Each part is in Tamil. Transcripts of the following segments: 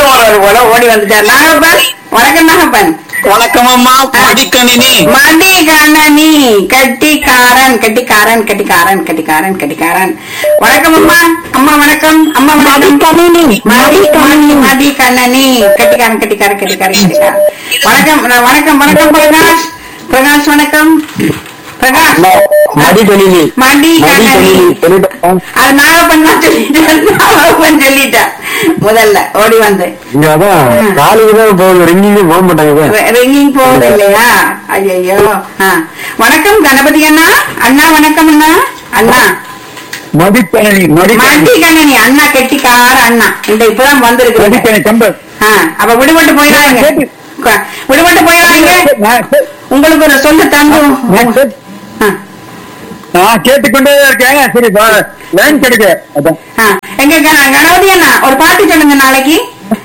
போறாரு போல ஓடி வந்துட்டார் நாகப்பன் வணக்கம் நாகப்பன் வணக்கம் அம்மா மடிக்கணினி மடி கண்ணனி கட்டிக்காரன் கட்டிக்காரன் கட்டிக்காரன் கட்டிக்காரன் கட்டிக்காரன் வணக்கம் அம்மா அம்மா வணக்கம் அம்மா வணக்கம் கணினி மடி மடி மடி கண்ணனி கட்டிக்காரன் கட்டிக்காரன் கட்டிக்காரன் கட்டிக்காரன் வணக்கம் நான் வணக்கம் வணக்கம் பிரகாஷ் பிரகாஷ் வணக்கம் பிரகாஷ் மடி கணினி மடி கண்ணனி சொல்லிட்டேன் அது நாகப்பன் தான் சொல்லிட்டேன் நாகப்பன் சொல்லிட்டேன் முதல்ல ஓடி வந்து இங்க அதான் காலையில தான் போகுது ரிங்கிங்க போக மாட்டாங்க ரிங்கிங் போகுது இல்லையா ஐயோ வணக்கம் கணபதி அண்ணா அண்ணா வணக்கம் அண்ணா அண்ணா மடிக்கணினி மடி கண்ணனி அண்ணா கெட்டிக்கார அண்ணா இந்த இப்பதான் வந்திருக்கு மடிக்கணி கம்பர் ஆ, அப்ப விடுபட்டு போயிடாங்க விடுபட்டு போயிடாங்க உங்களுக்கு ஒரு சொல்ல தங்கும் ஆ, நான் கேட்டுக்கொண்டே இருக்கேன் சரி லைன் கிடைக்க அதான் ஆ. எங்க க- கணபதி அண்ணா ஒரு பாட்டு சொல்லுங்க நாளைக்கு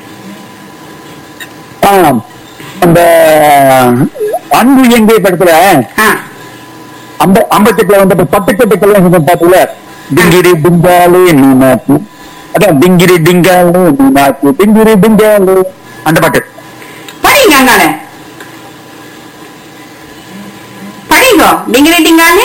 ஆ, அந்த அன்பு எங்கே படத்துல ஆ, அந்த ஐம்பத்தெட்டுல வந்து பட்டுக்கட்டு கல்யாணம் பாத்துல டிங்கிரி டிங்காலு நீ நாட்டு அதான் டிங்கிரி டிங்காலு நீ நாட்டு டிங்கிரி டிங்காலு அந்த பாட்டு படிங்க அண்ணால படிங்கோ டிங்கிரி டிங்கானே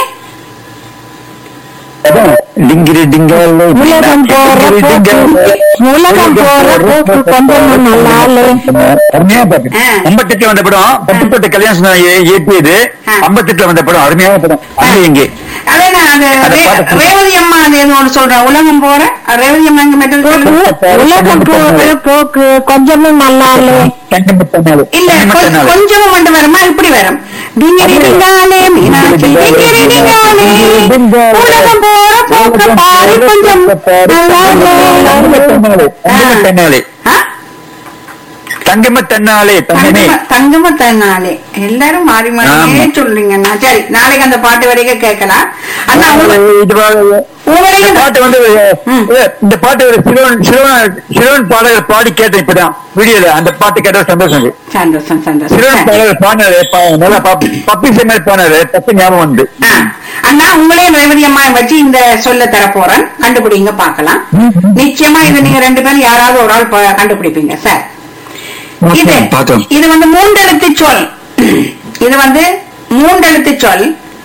அதான் டிங்கிரி டிங்காலு நீ உலகம் நாட்டு, போற டிங்கிரி போக்கு, டிங்காலு. உலகம் போற போக்கு கொஞ்சமும் நல்லாலே. அருமையா பாட்டு ஆ. ஐம்பத்தெட்டுல வந்த படம் பட்டுப்பட்டு கல்யாணம் ஏற்றியது ஆ. ஐம்பத்தெட்டுல வந்த படம் அருமையான படம் அங்கே எங்கே அதே நான் அது அந்த ரே- பாட்டு- ரேவதி அம்மா அது ஏதோ ஒன்று சொல்றேன் உலகம் போற அது ரேவதி அம்மா எங்க மெட்டல் சொல்லுங்க உலகம் போற போக்கு கொஞ்சமும் நல்லாலே தங்கமத்தனாலு இல்ல கொ- தங்கமத்தனாலு கொஞ்சமும் மட்டும் வருமா இப்படி வரும் டிங்கிரி டிங்காலே மீனாட்சி டிங்கிரி டிங்காலே உலகம் போற போக்கு பாரு கொஞ்சம் நல்லாலே. தங்கமத்தனாலே ஆ? தங்கமத்தனாலே தங்கமே தங்கம- தங்கம தன்னாலே எல்லாரும் மாறி மாறியே ஆமா. சொல்றீங்கண்ணா சரி நாளைக்கு அந்த பாட்டு வரைக்கும் கேட்கலாம் அண்ணா உங்க- இது வா- இந்த உங்களையும் பாட்டு வந்து ம். ஏ, இந்த பாட்டு ஒரு சிறுவன் சிறுவன் சிறுவன் பாடகர் பாடி கேட்டேன் இப்பதான் வீடியோல அந்த பாட்டு கேட்ட சந்தோஷம் இருக்கு. சந்தோஷம் சிறுவன் சந்தோஷம் பாடகர் பாடினாரு பா- நல்லா பாப்பி பப்பி மாதிரி பாடினாரு தப்பு ஞாபகம் வந்து ஆ. அண்ணா உங்களையும் ரேவதி அம்மா வச்சு இந்த சொல்ல தர போறேன் கண்டுபிடிங்க பார்க்கலாம் நிச்சயமா இது நீங்க ரெண்டு பேரும் யாராவது ஒரு ஆள் ப- கண்டுபிடிப்பீங்க சார் இது பார்த்தோம் இது வந்து மூன்றெழுத்து சொல் இது வந்து மூன்றெழுத்து சொல்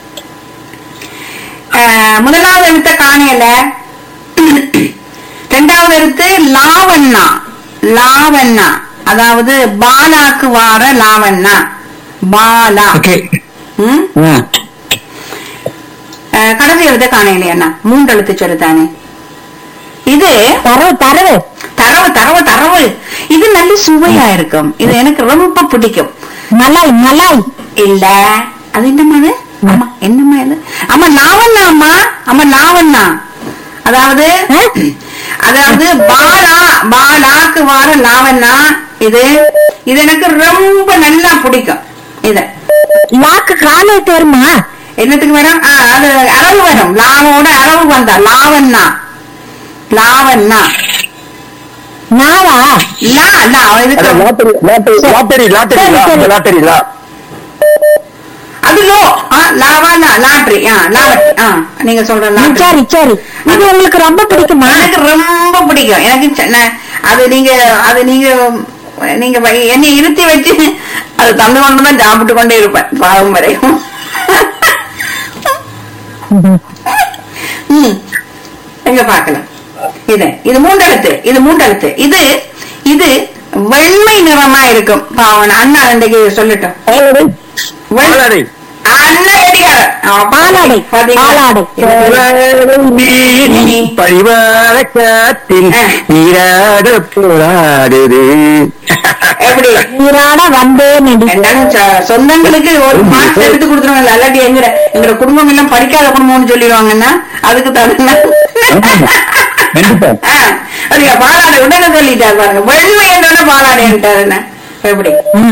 ஆ, முதலாவது எழுத்த காணையில ரெண்டாவது எழுத்து லாவண்ணா லாவண்ணா அதாவது பாலாக்கு வார லாவண்ணா பாலா ஓகே ம் அஹ் கடைசி எழுத காணையிலே அண்ணா மூன்று எழுத்து சொல்லு தானே இது தரவு தரவு தரவு தரவு தரவு இது நல்ல சுவையா இருக்கும் இது எனக்கு ரொம்ப பிடிக்கும் மலாய் மலாய் இல்ல அது என்னம்மா அது ஆமா என்னம்மா இது ஆமா லாவண்ணா அம்மா ஆமா லாவண்ணா அதாவது அதாவது பாலா பாலாக்கு வார லாவண்ணா இது இது எனக்கு ரொம்ப நல்லா பிடிக்கும் இது லாக்கு காலேஜ் வருமா என்னத்துக்கு வரும் ஆ, அது அளவு வரும் லாவோட அளவு வந்தா லாவண்ணா லாவண்ணா நாவா லா லா இதுக்கு லாட்டரி லாட்டரி லாட்டரி லாட்டரி சரி, சரி. லாட்டரி லா அது லோ ஆ, லாவாண்ணா லாட்ரி ஆ லாவட் ஆ நீங்க சொல்ற ம், லாட்ரி சரி சரி இது உங்களுக்கு ரொம்ப பிடிக்குமா எனக்கு ரொம்ப பிடிக்கும் எனக்கு ச- நான் அது நீங்க அது நீங்க நீங்க வை- என்னை இருத்தி வச்சு அது தந்து கொண்டு தான் சாப்பிட்டு கொண்டே இருப்பேன் பாவம் வரையும் ம். எங்க பார்க்கலாம் இது இது மூன்றெழுத்து இது மூன்றெழுத்து இது இது வெண்மை நிறமா இருக்கும் பாவன் அண்ணா இன்றைக்கு சொல்லட்டும் பாலாடை பாலாடை அண்ணா கெட்டிக்காரன். ஆ, பாலாடை, பாத்தீங்களா? பாலாடை. நீ பரிவார காத்தில் ஆ. நீராட போராடுது எப்படி நீராட வந்தே நடி என்னன்னு சொ- சொந்தங்களுக்கு ஒரு மார்க்ஸ் எடுத்து கொடுத்துருவாங்க அல்லாட்டி எங்க எங்க குடும்பம் எல்லாம் படிக்காத குடும்பம்னு சொல்லிடுவாங்கன்னா அதுக்கு தகுந்த கண்டிப்பா ஆ, அதுங்க பாலாடை உடனே சொல்லிட்டாரு பாருங்க வெள்மை என்றோட பாலாடைன்ட்டாரு என்ன எப்படி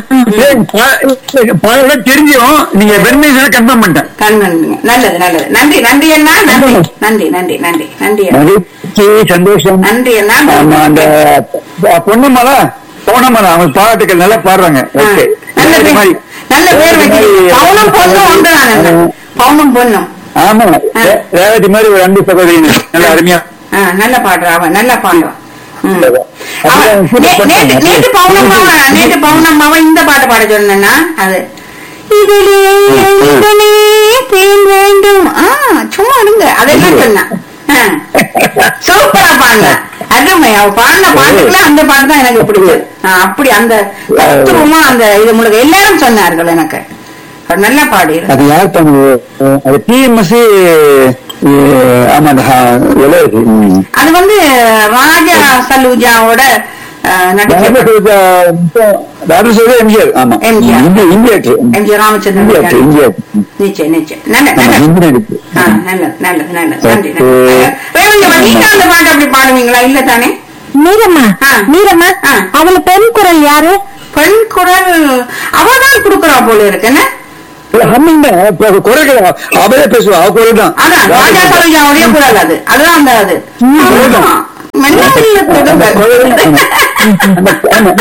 பாலாடை தெரிஞ்சும் நீங்க வெண்மை கன்ஃபார்ம் பண்ணிட்டேன் கண்ணுங்க நல்லது நல்லது நன்றி நன்றி அண்ணா நன்றி நன்றி நன்றி நன்றி நன்றி அண்ணா. மகிழ்ச்சி சந்தோஷம் நன்றி அண்ணா ஆமா அந்த பொண்ணுமலை போனமலை அவங்க பாராட்டுக்கள் நல்லா பாடுறாங்க ஆ, ஓகே நல்ல இந்த பேர் மாதிரி நல்ல பேர் வச்சு பவுனும் பொண்ணும் ஒன்றுதான் அண்ணா. பவுனும் பொண்ணும் ஆமா ஆ. ரே- ரேவதி மாதிரி ஒரு அன்பு சகோதரி நல்ல அருமையா ஆ, நல்ல பாடுறா அவன் நல்லா பாடுவான் ம். அவ- நே- நேத்து நேத்து பௌர்ணமாவ நேத்து பௌர்ணமாவ இந்த பாட்டு பாட சொன்னா அது இதிலே இதிலே தேன் வேண்டும் ஆ சும்மா இருங்க அதெல்லாம் சொன்னா ஆ. சூப்பரா பாடுங்க அருமை அவ பாடின பாட்டுக்குள்ள அந்த பாட்டு தான் எனக்கு பிடிச்சது ஆ, அப்படி அந்த தத்துவமா அந்த இது முழுக்க எல்லாரும் சொன்னார்கள் எனக்கு அவர் நல்லா பாடி அது யார் பண்ணுது அது டிஎம்எஸ் ஆமா அந்த ஹா- இளையராஜா. ம். அது வந்து ராஜா சலூஜாவோட அஹ், நடிச்ச ராஜா சொல்றது எம்ஜிஆர் ஆமா எம்ஜிஆர். இந்திய இந்திய actor. எம் ஜி ராமச்சந்திரன் இந்திய actor, இருக்காரு. இந்திய actor. நிச்சயம் நிச்சயம் நல்ல ஆமா, நல்ல ஹிந்தி நடிப்பு ஆ, நல்லது நல்லது நல்லது நன்றி ஓகே. ரேவதியம்மா நீங்க அந்த பாட்டு அப்படி பாடுவீங்களா இல்ல தானே மீரம்மா ஆ. மீரம்மா ஆ. அதுல பெண் குரல் யாரு பெண் குரல் அவதான் கொடுக்கறா போல இருக்குன்னு ஹம்மிங் தான் இப்ப குறைகள் அவரே பேசுவா அவ குரல் தான் அதான் ராஜா சரோஜாவுடைய குரல் அது அதுதான் அந்த அது ஆமா. மெல்ல மெல்ல அந்த குரல் கொடுங்க. அந்த- ஆமா.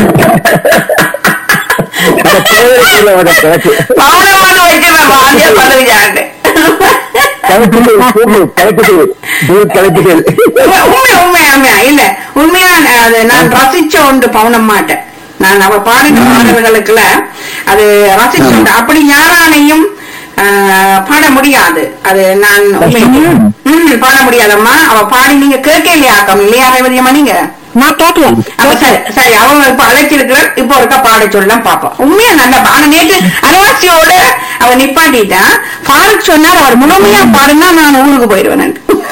அந்த குரலுக்குள்ள வர கணக்கு. பவனமான வைக்கிறேன் ராஜா சரோஜாண்டு கணக்குது, கூப்பு, கணக்குது, தூர் கணக்குது. உண்மை உண்மை உண்மையா இல்ல உண்மையா அது நான் ரசிச்ச ஒன்று பவுனம் மாட்டேன் நான் அவ பாடின பாடல்களுக்குள்ள அது ரசிச்ச ஒன்று அப்படி யாராலையும் ஆஹ், பாட முடியாது அது நான் உண்மை ம், பாட முடியாதம்மா அவ பாடி நீங்க கேட்கலையா ஆக்கம் இல்லையா ரேவதியம்மா நீங்க நான் கேட்கல அப்ப சரி சரி அவங்க இப்ப அழைச்சிருக்கிற இப்ப ஒருக்கா பாட சொல்லலாம் பாப்போம் உண்மையா நல்லா பா- ஆனா நேற்று அனவாசியோட அவ நிப்பாட்டிட்டான் ஃபாரூக் சொன்னார் அவர் முழுமையா பாடுனா நான் ஊருக்கு போயிடுவேன்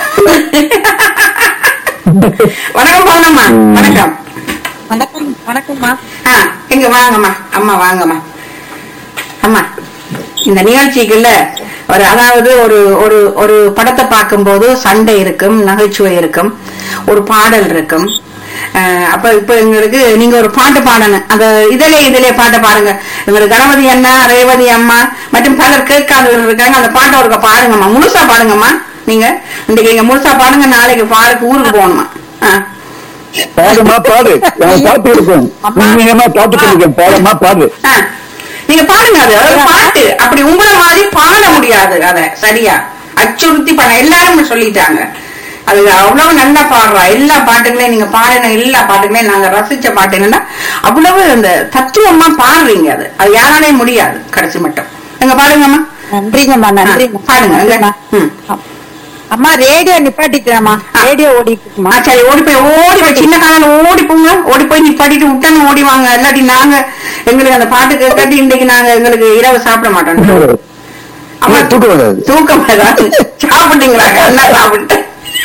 வணக்கம் பவுனம்மா வணக்கம் வணக்கம் வணக்கம்மா ஆ இங்க வாங்கம்மா அம்மா வாங்கம்மா அம்மா இந்த நிகழ்ச்சிக்குள்ள ஒரு அதாவது ஒரு ஒரு ஒரு படத்தை பார்க்கும்போது சண்டை இருக்கும் நகைச்சுவை இருக்கும் ஒரு பாடல் இருக்கும் அஹ் அப்ப இப்ப எங்களுக்கு நீங்க ஒரு பாட்டு பாடணும் அந்த இதிலே இதிலே பாட்டை பாடுங்க எங்களுக்கு கணபதி அண்ணா ரேவதி அம்மா மற்றும் பலர் கேட்காதவர்கள் இருக்காங்க அந்த பாட்டை ஒருக்க பாடுங்கம்மா முழுசா பாடுங்கம்மா நீங்க இன்னைக்கு நீங்க முழுசா பாடுங்க நாளைக்கு பாருக்கு ஊருக்கு போகணுமா ஆ. பாடுமா பாடு நான் பாட்டு இருக்கேன் உண்மையமா பாட்டு சொல்லிருக்கேன் பாடமா பாடு ஆ. நீங்க பாருங்க அது ஒரு பாட்டு அப்படி உங்களை மாதிரி பாட முடியாது அத சரியா அச்சுறுத்தி பண்ண எல்லாரும் சொல்லிட்டாங்க அது அவ்வளவு நல்லா பாடுறா எல்லா பாட்டுகளையும் நீங்க பாடின எல்லா பாட்டுகளையும் நாங்க ரசிச்ச பாட்டு என்னன்னா அவ்வளவு அந்த தத்துவமா பாடுறீங்க அது அது யாராலையும் முடியாது கடைசி மட்டும் எங்க பாடுங்கம்மா நன்றிங்கம்மா நன்றிங்க ஆ, பாடுங்க எங்க? ம். அம்மா ரேடியோ நிப்பாட்டிக்கிறேம்மா ரேடியோ ஓடிட்டு ஆ, இருக்குமா சரி ஓடி போய் ஓடி போய் சின்ன காலையில ஓடி போங்க ஓடி போய் நிப்பாட்டிட்டு விட்டான்னு ஓடி வாங்க இல்லாட்டி நாங்க எங்களுக்கு அந்த பாட்டு கேட்காட்டி இன்னைக்கு நாங்க எங்களுக்கு இரவு சாப்பிட மாட்டோம் அம்மா தூக்கம் வராது தூக்கம் வராது சாப்பிட்டீங்களா அண்ணா சாப்பிட்டு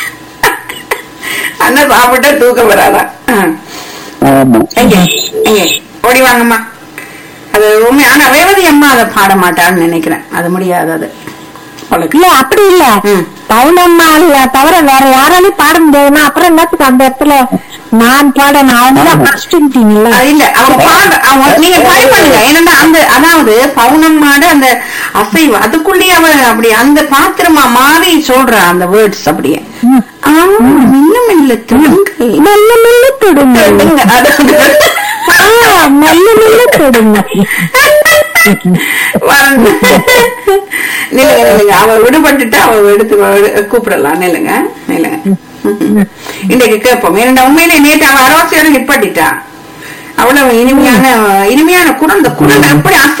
அண்ணா சாப்பிட்டா தூக்கம் வராதா ஆ. ஆமா எங்க எங்க ஓடி வாங்கம்மா அது உண்மை ஆனா ரேவதி அம்மா அதை பாட மாட்டான்னு நினைக்கிறேன் அது முடியாது அது அவளுக்கு இல்ல அப்படி இல்ல ம். பவுனம்மாளைய தவிர வேற யாராலையும் பாட முடியாதுன்னா அப்புறம் என்னத்துக்கு அந்த இடத்துல நான் பாடணும் அவங்க தான் ஆமா. ஃபர்ஸ்ட்ன்றீங்கல்ல அது இல்ல அவங்க பாடு அவங்க நீங்க ட்ரை பண்ணுங்க என்னன்னா அந்த அதாவது பௌர்ணமாட அந்த அசைவு அதுக்குள்ளேயே அவ அப்படி அந்த பாத்திரமா மாறி சொல்றா அந்த வேர்ட்ஸ் அப்படியே ஆ, இன்னும் இல்ல தொடுங்க மெல்ல மெல்ல தொடுங்க தொடுங்க. அதாவது ஆ, மெல்ல மெல்ல தொடுங்க வந்து நில்லுங்க நில்லுங்க அவ விடுபட்டுட்டு அவ எடுத்து வ- கூப்பிடலாம் நில்லுங்க நில்லுங்க இன்னைக்கு கேட்போம் ஏன்னா உண்மையிலே நேற்று அவ அரவாசியோட நிப்பாட்டிட்டா அவ்வளவு இனிமையான இனிமையான குரல் இந்த குரல் எப்படி அசை